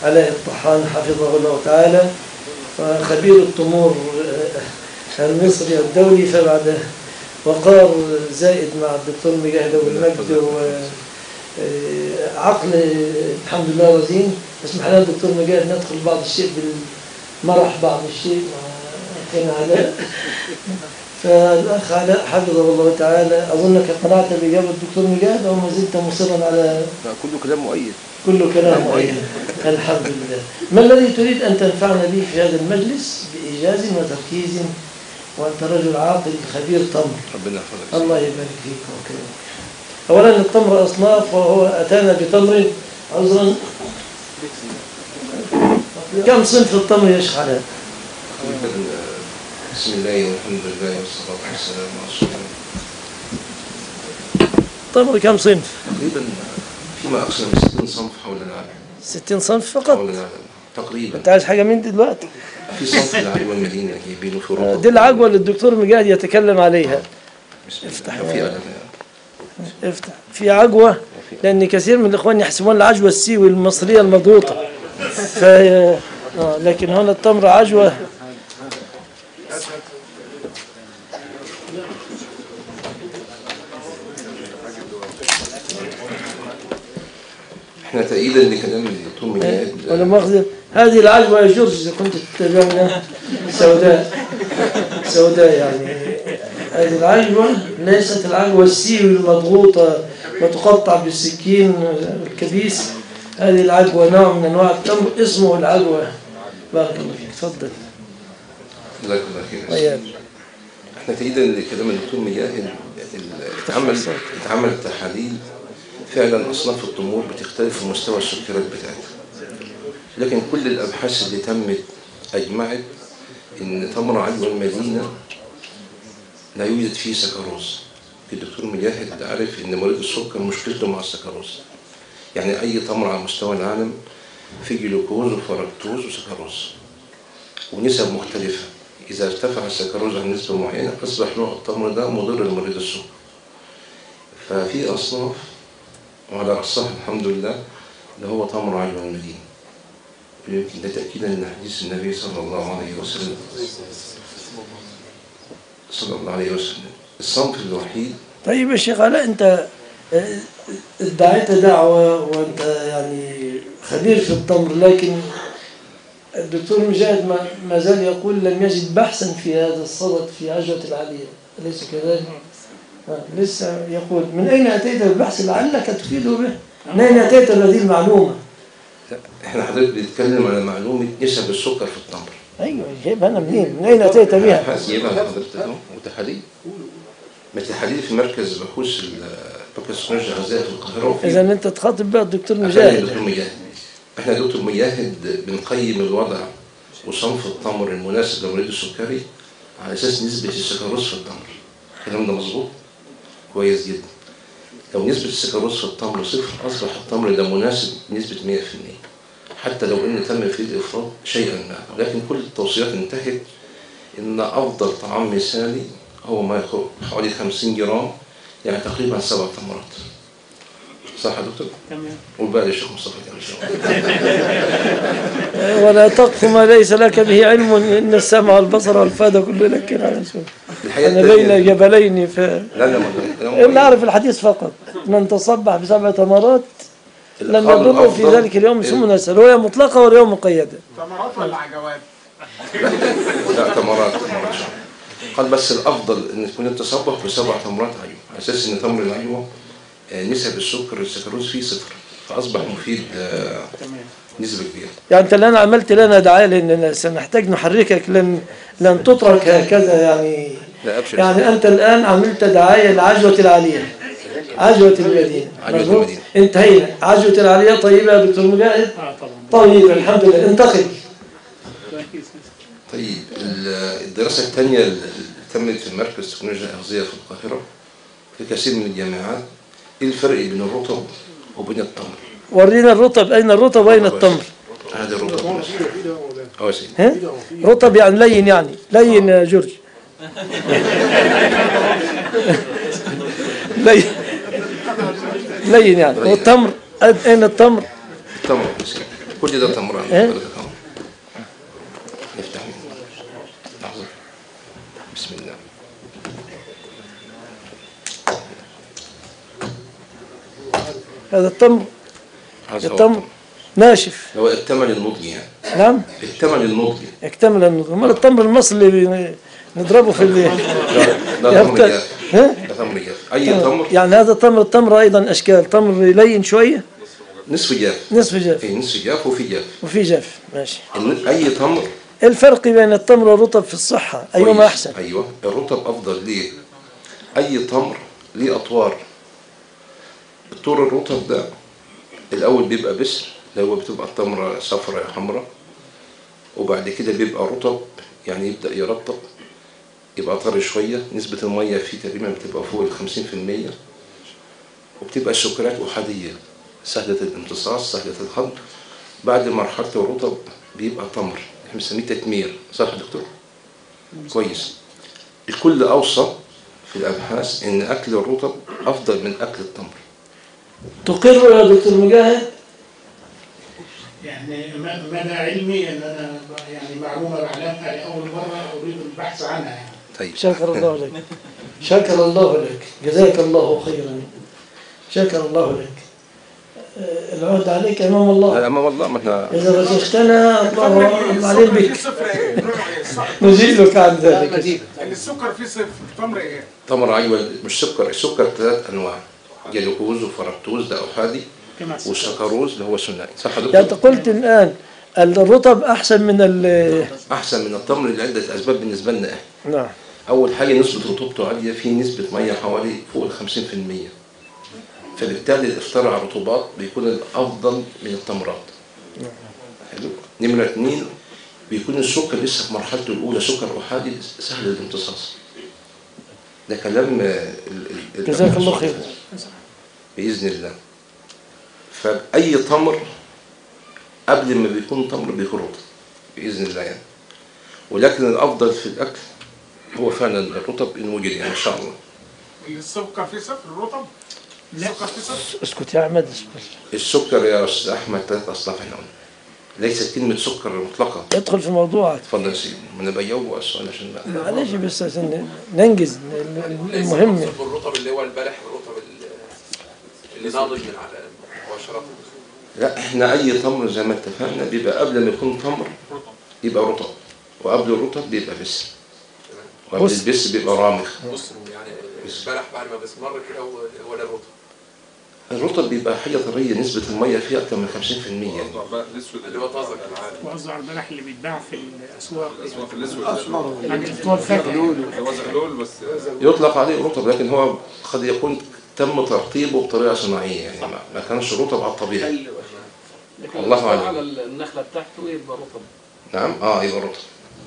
علاء الطحان حفظه الله تعالى وخبير التمور آه، المصري الدولي فبعد وقار زائد مع الدكتور مجاهد أبو المجد وعقل الحمد لله رزين اسمح لنا الدكتور مجاهد ندخل بعض الشيء بالمرح بعض الشيء مع أخينا علاء فالأخ علاء حفظه الله تعالى أظنك قنعت بإجابة الدكتور مجاهد أو ما زلت مصرا على لا كله كلام مؤيد كل كلام مؤيد الحمد لله ما الذي تريد أن تنفعنا به في هذا المجلس بإيجاز وتركيز وأنت رجل عاقل خبير تمر ربنا يحفظك الله يبارك فيك ويكرمك أولا التمر أصناف وهو أتانا بتمر عذرا كم صنف التمر يا شيخ علاء؟ تقريبا بسم الله والحمد لله والصلاة والسلام على رسول الله التمر كم صنف؟ تقريبا فيما أقصى من 60 صنف حول العالم 60 صنف فقط حول العالم تقريبا أنت عايز حاجة من دي دلوقتي؟ في صنف العجوة المدينة جايبينه في أوروبا دي العجوة اللي الدكتور مجاهد يتكلم عليها بسم افتح الله في يا- ألم افتح في عجوة لأن كثير من الإخوان يحسبون العجوة السيوي المصرية المضغوطة ف... آه لكن هنا التمر عجوة احنا تأييدا لكلام الدكتور مجاهد ولا مؤاخذة هذه العجوة يا جورج إذا كنت تتابعنا سوداء سوداء يعني هذه العجوة ليست العجوة السيوي المضغوطة وتقطع بالسكين الكبيس هذه العجوة نوع من أنواع التمر اسمه العجوة بارك الله فيك تفضل جزاك الله خير وياك احنا تأييدا لكلام الدكتور مجاهد ال- اتعمل اتعمل تحاليل فعلا أصناف التمور بتختلف في مستوى السكريات بتاعتها لكن كل الأبحاث اللي تمت أجمعت إن تمر عجوة المدينة لا يوجد فيه سكروز الدكتور مجاهد عارف إن مريض السكر مشكلته مع السكروز يعني أي تمر على مستوى العالم فيه جلوكوز وفركتوز وسكروز ونسب مختلفة إذا ارتفع السكروز عن نسبة معينة أصبح نوع التمر ده مضر لمريض السكر ففي أصناف وعلى رأسها الحمد لله اللي هو تمر عجوة المدينة يمكن ده تأكيدا لحديث النبي صلى الله عليه وسلم صلى الله عليه وسلم الصنف الوحيد طيب يا شيخ علاء أنت آه، ادعيت دعوة وأنت يعني خبير في التمر لكن الدكتور مجاهد ما- ما زال يقول لم يجد بحثا في هذا الصدد في عجوة العالية أليس كذلك؟ آه، لسه يقول من أين أتيت بالبحث لعلك تفيد به؟ من أين أتيت بهذه المعلومة؟ احنا حضرتك بنتكلم على معلومة نسب السكر في التمر أيوه جايبها أنا منين؟ من أين أتيت بها؟ أبحاث جايبها لحضرتك اهو وتحاليل ما تحاليل في مركز بحوث ال- مركز سكنج الغذاء في القاهرة وفي إذا أنت تخاطب بها الدكتور احنا مجاهد دكتور مجاهد احنا دكتور مجاهد بنقيم الوضع وصنف التمر المناسب لمريض السكري على اساس نسبة السكروز في التمر الكلام ده مظبوط كويس جدا لو نسبة السكروز في التمر صفر أصبح التمر ده مناسب بنسبة 100% حتى لو إن تم فيه الإفراط شيئا ما لكن كل التوصيات انتهت إن أفضل طعام مثالي هو ما يقرب حوالي 50 جرام يعني تقريبا سبع تمرات صح يا دكتور؟ تمام والباقي للشيخ مصطفى كان ان شاء الله ولا تقف ما ليس لك به علم إن السمع والبصر والفؤاد كل لك على رسول الحقيقه أنا بين التانية- جبلين ف لا لا ما- إلا أعرف الحديث فقط من تصبح بسبع تمرات لم القول يضره في الأفضل- ذلك اليوم ثم نسأل وهي مطلقة واليوم مقيدة ثمرات ولا عجوات؟ لا تمرات تمرات شهر قال بس الافضل ان تكون التصبح بسبع تمرات عيوب على اساس ان تمر العيوب آه، نسب السكر السكروز فيه صفر فاصبح مفيد آه، نسبه كبيره يعني أنت الآن عملت لنا دعاية لأننا سنحتاج نحركك لن لن تترك هكذا يعني لا ابشر يعني أنت الآن عملت دعاية لعجوة العالية عجوة المدينة عجوة مظبوط؟ المدينة. انتهينا عجوة العالية طيبة يا دكتور مجاهد اه طبعا طيب الحمد لله انتقل كويس طيب ال- الدراسه الثانيه اللي تمت في مركز تكنولوجيا الاغذيه في القاهره في كثير من الجامعات ايه الفرق بين الرطب وبين التمر ورينا الرطب أين الرطب وأين التمر هذا الرطب اه يا سيدي ها؟ رطب يعني لين يعني لين يا جورج لين لين يعني والتمر أين التمر التمر يا سيدي كل ده تمر عند إيه؟ حضرتك اهو نفتح منه لحظة بسم الله هذا التمر هذا هو التمر ناشف هو اكتمل النضج يعني نعم اكتمل النضج يكتمل النضج امال التمر المصري اللي بي- نضربه في اللي لا لا تمر جاف ها؟ لا تمر جاف اي تمر يعني هذا التمر التمر ايضا اشكال تمر لين شويه نصف جاف نصف جاف في نصف جاف وفي جاف وفي جاف ماشي الن- اي تمر الفرق بين التمر والرطب في الصحه ايهما كويس. احسن ايوه الرطب افضل ليه اي تمر ليه اطوار الطور الرطب ده الاول بيبقى بسر اللي هو بتبقى التمره صفراء حمراء وبعد كده بيبقى رطب يعني يبدا يرطب يبقى طري شويه نسبه الميه فيه تقريبا بتبقى فوق ال 50% وبتبقى السكريات احاديه سهله الامتصاص سهله الهضم بعد مرحله الرطب بيبقى تمر احنا بنسميه تتمير صح يا دكتور كويس الكل اوصى في الابحاث ان اكل الرطب افضل من اكل التمر تقر يا دكتور مجاهد يعني ما- مدى علمي ان انا ب- يعني معلومه بعلمها لاول مره اريد البحث عنها يعني طيب شكر الله لك شكر الله لك جزاك الله خيرا شكر الله لك آه، العهد عليك امام الله اما والله ما احنا اذا بششتنا الله عليه السكر فيه بك صفر ايه؟ نوعه ايه؟ الصح. نزيلك عن ذلك يعني السكر فيه صفر التمر ايه؟ تمر ايوه مش سكر السكر ثلاث انواع جلوكوز وفركتوز ده احادي كما وسكروز اللي هو ثنائي صح يا يعني أنت دكتور؟ قلت الان الرطب احسن من ال احسن من التمر لعده اسباب بالنسبه لنا احنا نعم اول حاجه نسبه رطوبته عاليه في نسبه ميه حوالي فوق ال 50% فبالتالي الافطار على الرطوبات بيكون الافضل من التمرات حلو نمره اثنين بيكون السكر لسه في مرحلته الاولى سكر احادي سهل الامتصاص ده كلام آه، ال- ال- جزاك الله خير باذن الله فاي تمر قبل ما بيكون تمر بيكون رطب باذن الله يعني ولكن الافضل في الاكل هو فعلا الرطب ان وجد يعني ان شاء الله السكر فيه صفر الرطب؟ السكر فيه صفر؟ اسكت يا احمد اسكت السكر يا استاذ احمد ثلاث اصناف احنا قلنا ليست كلمه سكر مطلقه ادخل في موضوعك اتفضل يا سيدي ما انا بجاوب على السؤال عشان بقى. معلش بس عشان ننجز المهم ليس بالرطب اللي هو البلح الرطب اللي- اللي ناضج من على مباشرة لا احنا اي تمر زي ما اتفقنا بيبقى قبل ما يكون تمر يبقى رطب وقبل الرطب بيبقى بس وقبل بص. البس بيبقى رامخ بص يعني البلح بعد ما بيسمر كده هو هو ده الرطب الرطب بيبقى حاجه طريه نسبه الميه فيها اكثر من 50% يعني اللي هو طازج العادي وقصده على البلح اللي بيتباع في الاسواق في الاسود يعني بتوع الفاكهه اللي هو زغلول بس يطلق عليه رطب لكن هو قد يكون تم ترطيبه بطريقه صناعيه يعني ما, ما كانش رطب على الطبيعي لكن الله لو أعلم. على النخلة بتاعته يبقى رطب نعم اه يبقى رطب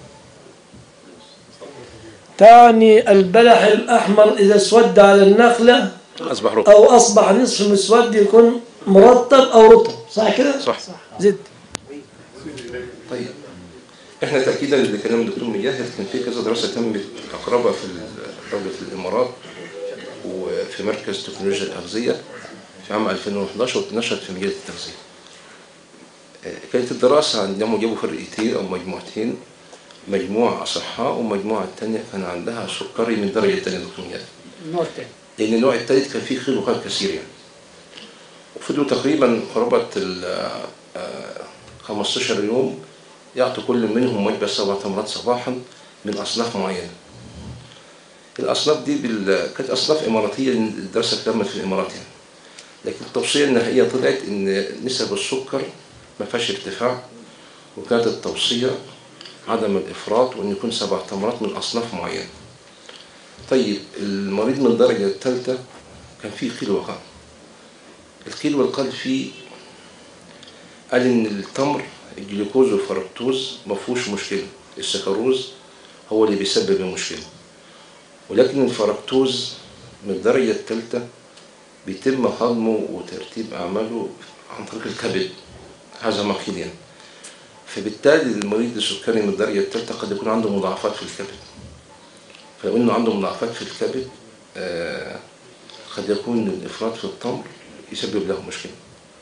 تعني البلح الأحمر إذا اسود على النخلة اصبح رطب أو أصبح نصف مسود يكون مرطب أو رطب صح كده؟ صح زد طيب احنا تاكيدا لكلام الدكتور مجاهد كان في كذا دراسه تمت اقربها في دوله الامارات وفي مركز تكنولوجيا الاغذيه في عام 2011 واتنشرت في مجله التغذيه. آه، كانت الدراسه عندهم جابوا فرقتين او مجموعتين مجموعه اصحاء والمجموعه الثانيه كان عندها سكري من درجه ثانيه دكتور مجاهد. النوع الثاني لان النوع الثالث كان فيه خير وخير كثير يعني وفضلوا تقريبا قرابة ال آه، 15 يوم يعطوا كل منهم وجبة سبع تمرات صباحا من أصناف معينة الأصناف دي بال... كانت أصناف إماراتية لأن الدراسة تمت في الإمارات يعني لكن التوصية النهائية طلعت إن نسب السكر ما فيهاش ارتفاع وكانت التوصية عدم الإفراط وإن يكون سبع تمرات من أصناف معينة طيب المريض من الدرجة الثالثة كان فيه قيل وقال القيل والقال فيه قال إن التمر الجلوكوز والفركتوز ما فيهوش مشكلة السكروز هو اللي بيسبب المشكلة ولكن الفركتوز من الدرجة الثالثة بيتم هضمه وترتيب أعماله عن طريق الكبد هذا ما قيل يعني فبالتالي المريض السكري من الدرجة الثالثة قد يكون عنده مضاعفات في الكبد فلو انه عنده مضاعفات في الكبد آه، قد يكون الافراط في التمر يسبب له مشكله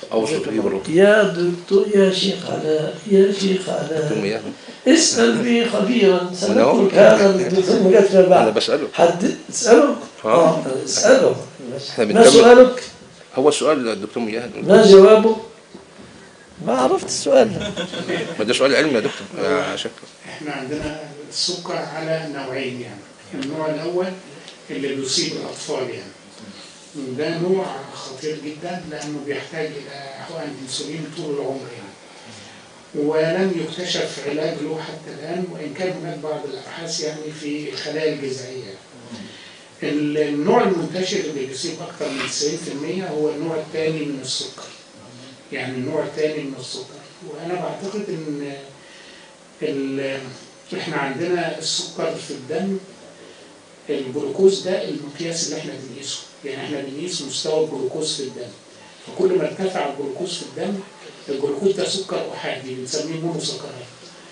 اوصل فيه بالرطب يا دكتور يا شيخ علاء يا شيخ دكتور علاء مياه اسأل بي خبيرا أنا هو. سنترك هذا ثم جت فيما انا بعد بساله حد اسأله آه. اه اسأله إحنا ما بنكمل. سؤالك؟ هو السؤال الدكتور مياه ما جوابه؟ ما عرفت السؤال ما ده سؤال علمي يا دكتور يا شكل احنا عندنا السكر على نوعين يعني النوع الاول اللي بيصيب الاطفال يعني وده نوع خطير جدا لانه بيحتاج الى حقن انسولين طول العمر يعني ولم يكتشف علاج له حتى الان وان كان هناك بعض الابحاث يعني في الخلايا الجذعيه النوع المنتشر اللي بيصيب اكثر من 90% هو النوع الثاني من السكر يعني النوع الثاني من السكر وانا بعتقد ان ال- احنا عندنا السكر في الدم الجلوكوز ده المقياس اللي احنا بنقيسه يعني احنا بنقيس مستوى الجلوكوز في الدم فكل ما ارتفع الجلوكوز في الدم الجلوكوز ده سكر احادي بنسميه مونوسكرايد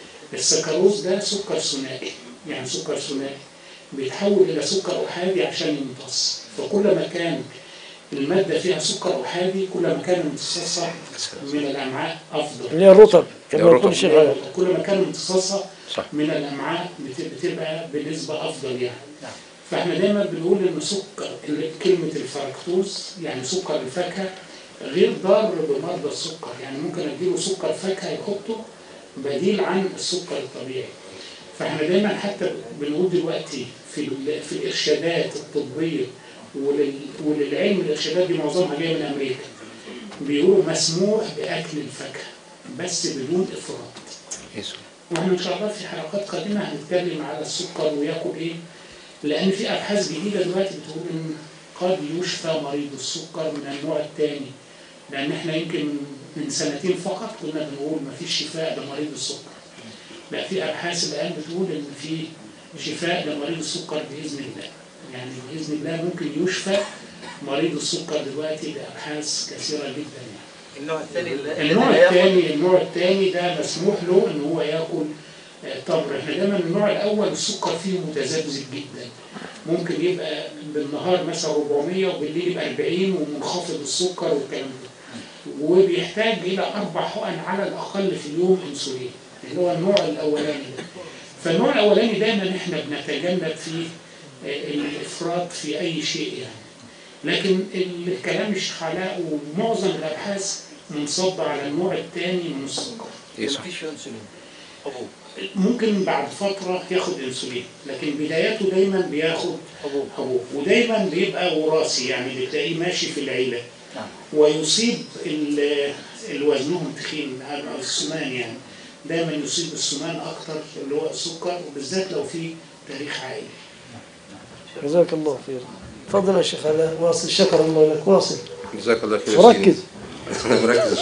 السكروز ده سكر ثنائي يعني سكر ثنائي بيتحول الى سكر احادي عشان يمتص فكل ما كان الماده فيها سكر احادي كل ما كان امتصاصها من الامعاء افضل اللي هي الرطب كما الرطب. يقول الشيخ علاء كل ما كان امتصاصها صح. من الامعاء بت- بتبقى بنسبه افضل يعني فاحنا دايما بنقول ان سكر ال- كلمه الفركتوز يعني سكر الفاكهه غير ضار بمرضى السكر يعني ممكن اديله سكر فاكهه يحطه بديل عن السكر الطبيعي فاحنا دايما حتى بنقول دلوقتي في ال- في الارشادات الطبيه ولل- وللعلم الارشادات دي معظمها جايه من امريكا بيقولوا مسموح باكل الفاكهه بس بدون افراط يسوع. واحنا ان شاء الله في حلقات قادمه هنتكلم على السكر وياكل ايه لان في ابحاث جديده دلوقتي بتقول ان قد يشفى مريض السكر من النوع الثاني لان احنا يمكن من سنتين فقط كنا بنقول ما فيش شفاء لمريض السكر لا في ابحاث الان بتقول ان في شفاء لمريض السكر باذن الله يعني باذن الله ممكن يشفى مريض السكر دلوقتي بابحاث كثيره جدا يعني النوع الثاني اللي النوع اللي هياخد الثاني النوع الثاني ده مسموح له ان هو ياكل آه، تمر احنا دايما النوع الاول السكر فيه متذبذب جدا ممكن يبقى بالنهار مثلا 400 وبالليل يبقى 40 ومنخفض السكر والكلام ده وبيحتاج الى اربع حقن على الاقل في اليوم انسولين اللي هو النوع الاولاني ده فالنوع الاولاني دايما احنا بنتجنب فيه آه، الافراط في اي شيء يعني لكن الكلام الشيخ علاء ومعظم الابحاث منصب على النوع الثاني من السكر يسوع. مفيش انسولين حبوب ممكن بعد فتره ياخد انسولين لكن بداياته دايما بياخد حبوب حبوب ودايما بيبقى وراثي يعني بتلاقيه ماشي في العيله نعم. ويصيب ال- اللي وزنهم تخين أو السمان يعني دايما يصيب السمان اكتر اللي هو السكر وبالذات لو في تاريخ عائلي جزاك الله خير تفضل يا شيخ علاء واصل شكر الله لك واصل جزاك الله خير يا وركز سيدي. انا مركز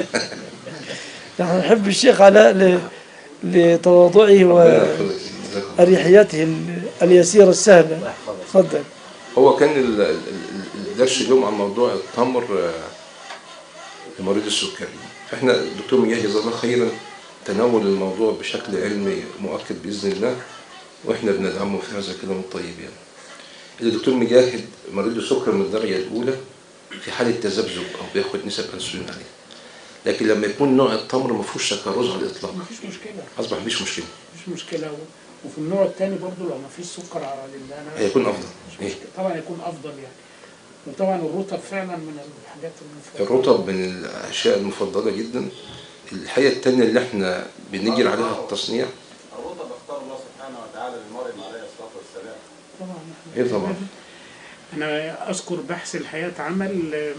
نحن نحب الشيخ علاء ل... لتواضعه ربنا يحفظك يا سيدي. جزاك الله. وأريحيته ال- اليسيرة السهلة تفضل هو كان ال- ال- ال- الدرس اليوم عن موضوع التمر آه، لمريض السكري فاحنا الدكتور مياه جزاه الله خيرا تناول الموضوع بشكل علمي مؤكد باذن الله واحنا بندعمه في هذا الكلام الطيب يعني الدكتور مجاهد مريض السكر من الدرجه الاولى في حاله تذبذب او بياخد نسب انسولين عاليه لكن لما يكون نوع التمر ما فيهوش سكروز على الاطلاق مفيش مشكله اصبح مفيش مشكله مفيش مشكله وفي النوع الثاني برضه لو مفيش سكر على اللي انا هيكون افضل ايه طبعا يكون افضل يعني وطبعا الرطب فعلا من الحاجات المفضله الرطب من الاشياء المفضله جدا الحقيقه التانية اللي احنا بنجري عليها التصنيع الرطب اختار الله سبحانه وتعالى للمريض عليه الصلاه والسلام طبعا ايه طبعا انا اذكر بحث الحياه اتعمل آه،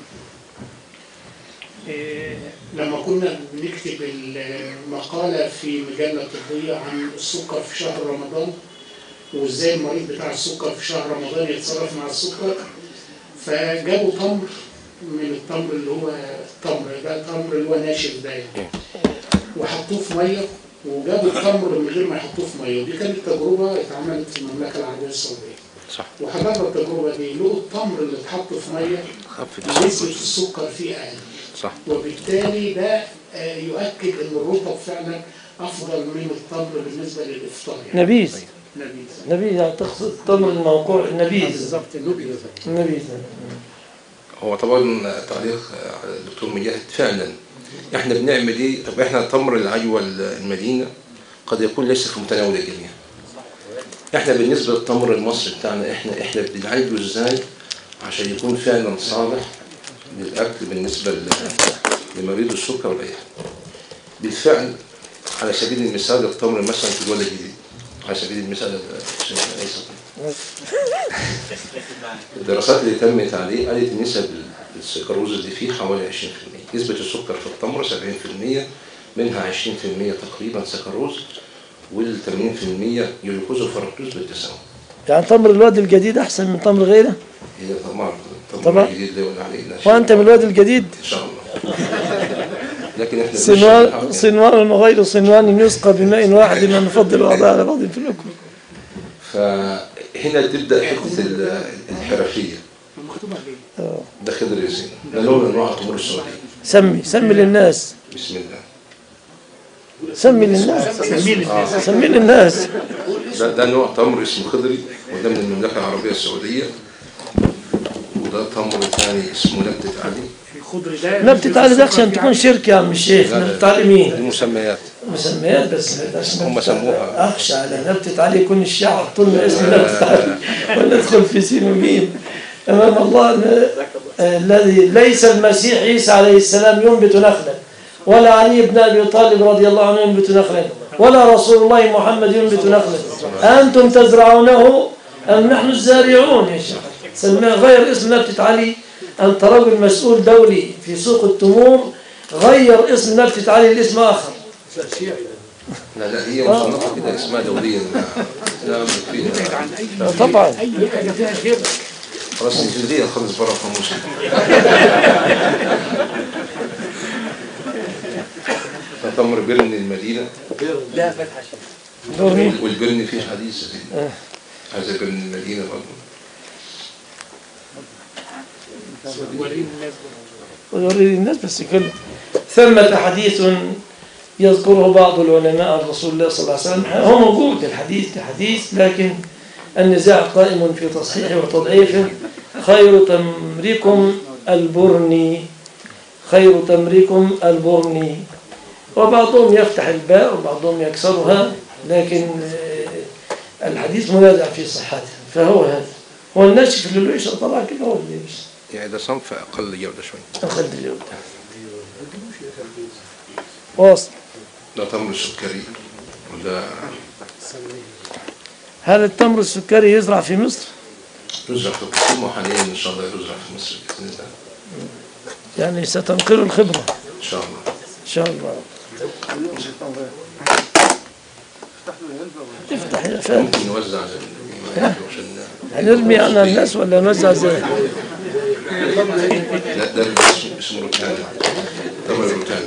آه، لما كنا بنكتب المقاله في مجله طبيه عن السكر في شهر رمضان وازاي المريض بتاع السكر في شهر رمضان يتصرف مع السكر فجابوا تمر من التمر اللي هو التمر ده التمر اللي هو ناشف ده يعني وحطوه في ميه وجابوا التمر من غير ما يحطوه في ميه ودي كانت تجربه اتعملت في المملكه العربيه السعوديه صح وحضرنا التجربه دي لقوا التمر اللي اتحط في ميه خفت نسبه السكر السكر فيه اقل صح وبالتالي ده آه، يؤكد ان الرطب فعلا افضل من التمر بالنسبه للافطار يعني نبيذ نبيذ نبيذ يعني تقصد التمر الموقوع النبيذ بالظبط النبيذ النبيذ هو طبعا تعليق على الدكتور مجاهد فعلا احنا بنعمل ايه طب احنا تمر العجوة المدينة قد يكون ليس في متناول الجميع احنا بالنسبة للتمر المصري بتاعنا احنا احنا بنعالجه ازاي عشان يكون فعلا صالح للاكل بالنسبة ل- لمريض السكر والاي حاجة. بالفعل على سبيل المثال التمر مثلا في الولد الجديد على سبيل المثال الشيخ عيسى. الدراسات اللي تمت عليه قالت نسب السكروز اللي فيه حوالي 20% نسبة السكر في التمر 70% منها 20% تقريبا سكروز وال 80% جلوكوز وفركتوز بالتساوي يعني تمر الواد الجديد أحسن من تمر غيره هي طبعا التمر طبعا. الجديد اللي يقول عليه لا شيء. وأنت من الواد الجديد ان شاء الله لكن احنا صنوان بنشرب الحق. صنوان وغير صنوان يسقى بماء واحد ما نفضل بعضها على بعض في الأكل فهنا تبدا حته ال- الحرفيه ده خضر ياسين ده نوع من انواع التمور السعوديه سمي سمي للناس بسم الله سمي للناس سمي للناس ده, ده نوع تمر اسمه خضري وده من المملكة العربية السعودية وده تمر ثاني اسمه نبتة علي الخضر ده نبتة علي ده عشان تكون شركة يا عم الشيخ لا، لا. نبتة علي مين؟ دي مسميات مسميات بس ما يبقاش هم نبتة- سموها. أخشى على نبتة علي يكون الشعب طول اسم نبتة علي وندخل في سين وميم أمام الله ن- آه، الذي ليس المسيح عيسى عليه السلام ينبت نخلا ولا علي بن أبي طالب رضي الله عنه ينبت نخلا ولا رسول الله محمد ينبت نخلا أنتم تزرعونه أم نحن الزارعون يا شيخ سماه غير اسم نبتة علي أنت رجل مسؤول دولي في سوق التمور غير اسم نبتة علي لاسم آخر لا لا هي مصنفة كده اسمها دوليا لا أملك فيها طبعا اي حاجه فيها شرك خلاص الجلدية خلص بره قاموسها ده تمر برن المدينة لا فتحة شيء دوري والبرن فيه حديث يا سيدي هذا برن المدينة برضه ورينا الناس ويوري للناس بس كله ثمة حديث يذكره بعض العلماء عن رسول الله صلى الله عليه وسلم هو موجود الحديث كحديث لكن النزاع قائم في تصحيحه وتضعيفه خير تمركم البرني خير تمركم البرني وبعضهم يفتح الباء وبعضهم يكسرها لكن آه، الحديث منازع في صحته فهو هذا هو الناشف اللي له يشرب طبعا كده هو اللي يشرب يعني ده صنف أقل جودة شوية أخذ اليوم واصل ده تمر سكري وده هل التمر السكري يزرع في مصر؟ يزرع في الخصوم وحاليا إن شاء الله يزرع في مصر بإذن الله يعني ستنقل الخبرة إن شاء الله إن شاء الله افتح يا فندم ممكن نوزع لل- عشان هنرمي على الناس ولا نوزع ازاي؟ لا ده اسمه اسمه روتانا تمر روتانا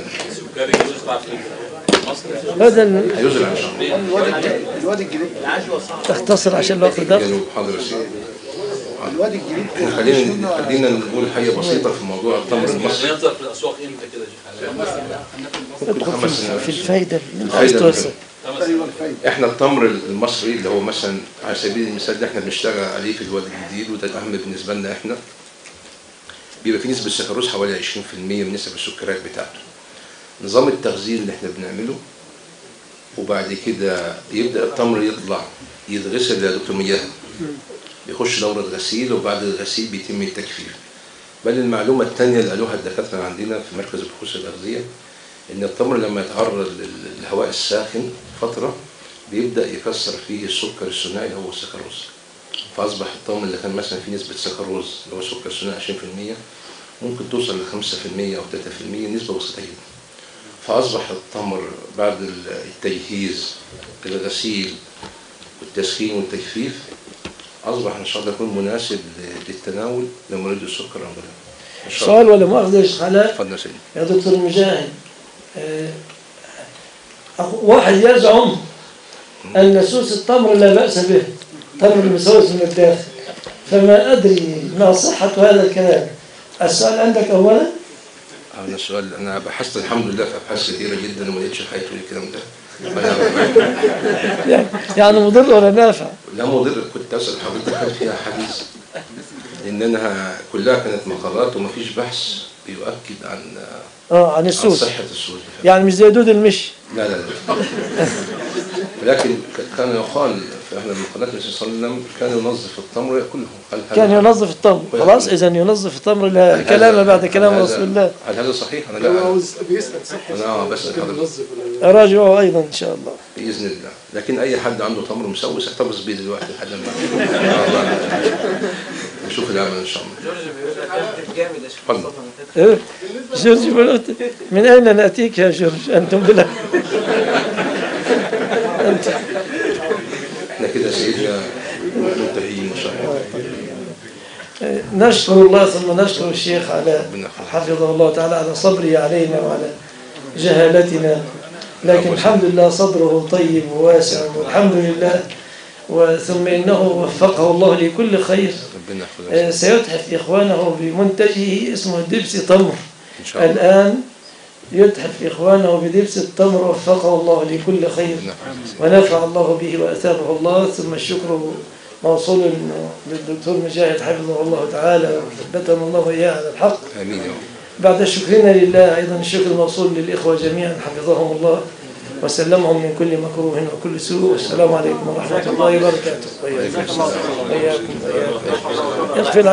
بدل هيزرع إن شاء الله الواد الجديد تختصر عشان الوقت ده جنوب حاضر يا سيدي الواد الجديد احنا خلينا خلينا نقول حاجة بسيطة في موضوع التمر المصري ينزل في الاسواق امتى كده يا شيخ ممكن خمس في سنوات الفايدة اللي انت عايز الفايدة توصل احنا التمر المصري اللي هو مثلا على سبيل المثال اللي احنا بنشتغل عليه في الواد الجديد وده الاهم بالنسبه لنا احنا بيبقى فيه نسبه سكروز حوالي 20% من نسب السكريات بتاعته نظام التخزين اللي احنا بنعمله وبعد كده يبدا التمر يطلع يتغسل يا دكتور مجاهد بيخش دوره غسيل وبعد الغسيل بيتم التجفيف بل المعلومه الثانيه اللي قالوها الدكاتره عندنا في مركز البحوث الاغذيه ان التمر لما يتعرض لل- للهواء الساخن فتره بيبدا يكسر فيه السكر الثنائي اللي هو السكروز فاصبح التمر اللي كان مثلا فيه نسبه سكروز اللي هو سكر ثنائي 20% ممكن توصل ل 5% او 3% نسبه بسيطه جدا فاصبح التمر بعد ال- التجهيز الغسيل والتسخين والتجفيف اصبح ان شاء الله يكون مناسب ل- للتناول لمريض السكر الرمضاني ان شاء الله سؤال ولا مؤاخذة يا شيخ علاء اتفضل يا سيدي يا دكتور مجاهد آه، أخ- واحد يزعم أن سوس التمر لا بأس به تمر المسوس من الداخل فما أدري ما صحة هذا الكلام السؤال عندك أولا هذا السؤال انا بحثت الحمد لله في ابحاث كثيره جدا وما لقيتش حاجه تقول الكلام ده فأنا- يعني يعني مضر ولا نافع لا مضر كنت اسال حضرتك هل فيها حديث لأنها كلها كانت مقالات ومفيش بحث يؤكد عن اه عن عن السوس صحة السوس يعني مش زي دود المشي لا لا لا ولكن ك- كان يقال في أحد المقالات النبي صلى الله عليه وسلم كان ينظف التمر يأكله هل هل كان ينظف التمر خلاص اذا ينظف التمر لا هل كلام هذا- بعد كلام هل هذا- رسول الله هل هذا صحيح؟ أنا لو لا أعلم. عاوز بيسأل صح أنا آه بسأل كان حضرتك منظف ولا لا؟ راجعه ايضا ان شاء الله بإذن الله لكن أي حد عنده تمر مسوس احتفظ بيه دلوقتي لحد ما آه، الله. نشوف العمل إن شاء الله جورج بيقول لك كابتن جامد يا شيخ اتفضل. مصطفى من كده. إيه؟ جورج بلوت من اين ناتيك يا جورج انتم بلا انت احنا كده سيدنا منتهيين إن شاء الله نشكر الله ثم نشكر الشيخ على ربنا يحفظه. حفظه الله تعالى على صبره علينا وعلى جهالتنا لكن الحمد لله صدره طيب وواسع والحمد لله وثم إنه وفقه الله لكل خير ربنا يحفظه آه، سيتحف إخوانه بمنتجه اسمه دبس تمر إن شاء الله الآن يتحف إخوانه بدبس التمر وفقه الله لكل خير ربنا يحفظه. ونفع الله به وأثابه الله ثم الشكر موصول للدكتور مجاهد حفظه الله تعالى وثبتنا الله إياه على الحق آمين يا رب بعد شكرنا لله أيضا الشكر موصول للإخوة جميعا حفظهم الله وسلمهم من كل مكروه وكل سوء والسلام عليكم ورحمة الله وبركاته وإياكم وإياكم وإياكم. يغفر